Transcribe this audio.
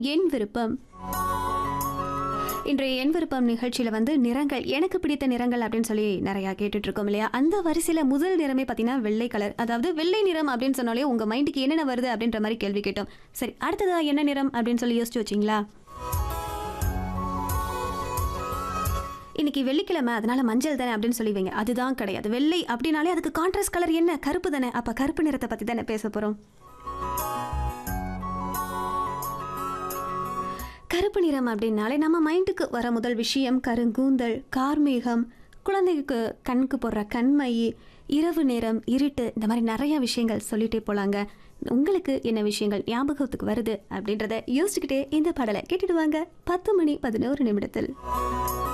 என் விருப்பம் இன்றைய என் விருப்பம் நிகழ்ச்சியில் வந்து நிறங்கள் எனக்கு பிடித்த நிறங்கள் அப்படின்னு சொல்லி நிறையா கேட்டுட்டு இருக்கோம் இல்லையா அந்த வரிசையில் முதல் நிறமே பார்த்தீங்கன்னா வெள்ளை கலர் அதாவது வெள்ளை நிறம் அப்படின்னு சொன்னாலே உங்கள் மைண்டுக்கு என்னென்ன வருது அப்படின்ற மாதிரி கேள்வி கேட்டோம் சரி அடுத்ததா என்ன நிறம் அப்படின்னு சொல்லி யோசிச்சு வச்சிங்களா இன்னைக்கு வெள்ளிக்கிழமை அதனால மஞ்சள் தானே அப்படின்னு சொல்லுவீங்க அதுதான் கிடையாது வெள்ளை அப்படின்னாலே அதுக்கு கான்ட்ராஸ்ட் கலர் என்ன கருப்பு தானே அப்ப கருப்பு நிறத்தை பத்தி தானே பேச போறோம் கருப்பு நிறம் அப்படின்னாலே நம்ம மைண்டுக்கு வர முதல் விஷயம் கருங்கூந்தல் கார்மேகம் குழந்தைக்கு கண்ணுக்கு போடுற கண்மை இரவு நேரம் இருட்டு இந்த மாதிரி நிறைய விஷயங்கள் சொல்லிட்டே போலாங்க உங்களுக்கு என்ன விஷயங்கள் ஞாபகத்துக்கு வருது அப்படின்றத யோசிச்சுக்கிட்டே இந்த பாடலை கேட்டுடுவாங்க பத்து மணி பதினோரு நிமிடத்தில்